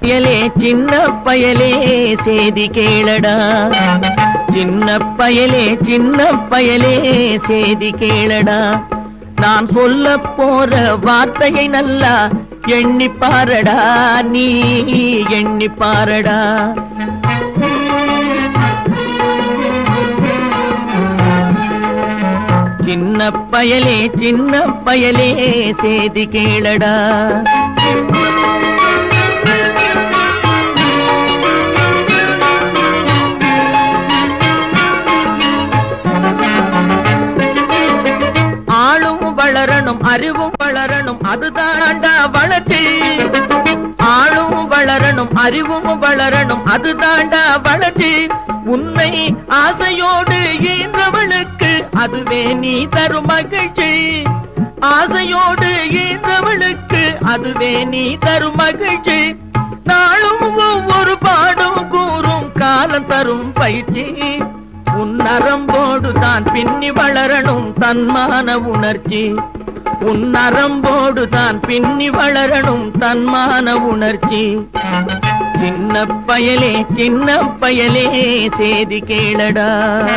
பயலே சின்ன பயலே சேதி கேளடா சின்ன பயலே சின்ன பயலே சேதி கேளடா நான் சொல்ல போற வார்த்தையை நல்லா எண்ணி பாரடா நீ எண்ணி பாரடா சின்ன பயலே சின்ன பயலே சேதி கேளடா ஆளும் வளரணும் அறிவும் வளரணும் அதுதான்டா வளர்ச்சி ஆளும் வளரணும் அறிவும் வளரணும் அதுதான்டா வளர்ச்சி உன்னை ஆசையோடு ஈன்றவளுக்கு அதுவே நீ தரும் மகிழ்ச்சி ஆசையோடு ஈன்றவளுக்கு அதுவே நீ தரும் மகிழ்ச்சி நாளும் ஒவ்வொரு பாடும் கூறும் காலம் தரும் பயிற்சி உன் நரம்போடு தான் பின்னி வளரணும் தன்மான உணர்ச்சி உன் நரம்போடு தான் பின்னி வளரணும் தன்மான உணர்ச்சி சின்ன பயலே சின்ன பயலே சேதி கேளடா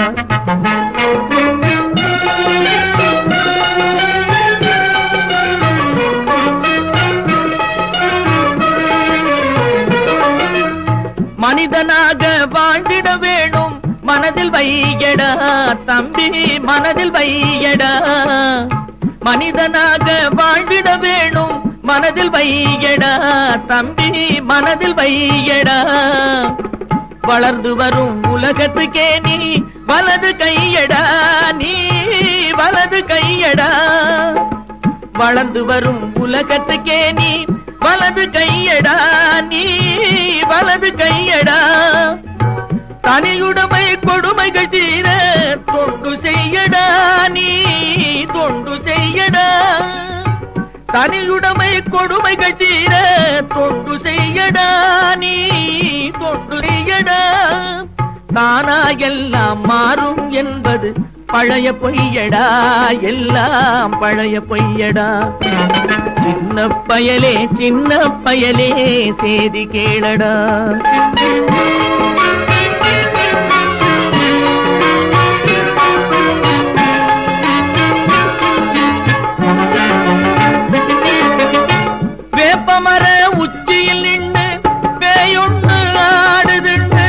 மனிதனாக வாழ்ந்திட வேணும் மனதில் வையடா தம்பி மனதில் வையடா மனிதனாக வாழ்ந்திட வேணும் மனதில் வையடா தம்பி மனதில் வையடா வளர்ந்து வரும் உலகத்துக்கே நீ வலது கையடா நீ வலது கையடா வளர்ந்து வரும் உலகத்துக்கே நீ வலது கையடா நீ வலது கையடா தனியுடைமை கொடுமைகள் தீர தொண்டு செய்யடா நீ தொண்டு செய்யடா தனியுடைமை கொடுமைகள் தீர தொண்டு செய்யடா நீ தொண்டு செய்யடா தானா எல்லாம் மாறும் என்பது பழைய பொய்யடா எல்லாம் பழைய பொய்யடா சின்ன பயலே சின்ன பயலே சேதி கேளடா வேப்பமர உச்சியில் நின்று பேயொன்று ஆடுதுண்டு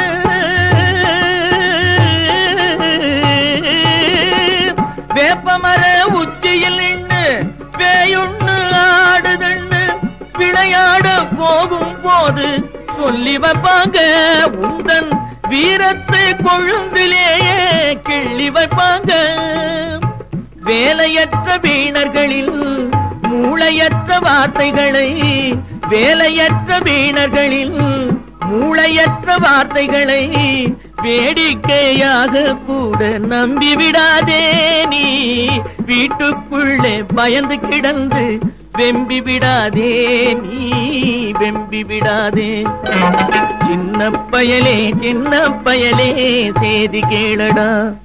வேப்பமர உச்சியில் நின்று பேயொன்று ஆடுதுண்டு விளையாட போகும் போது சொல்லி வைப்பாங்க உந்தன் வீரத்தை கொழும்பிலேயே கிள்ளி வைப்பாங்க வேலையற்ற வீணர்களில் மூளையற்ற வார்த்தைகளை வேலையற்ற வீணர்களில் மூளையற்ற வார்த்தைகளை வேடிக்கையாக கூட நம்பி விடாதே நீ வீட்டுக்குள்ளே பயந்து கிடந்து வெம்பி விடாதே நீ வெம்பி விடாதே சின்ன பயலே சின்ன பயலே சேதி கேளடா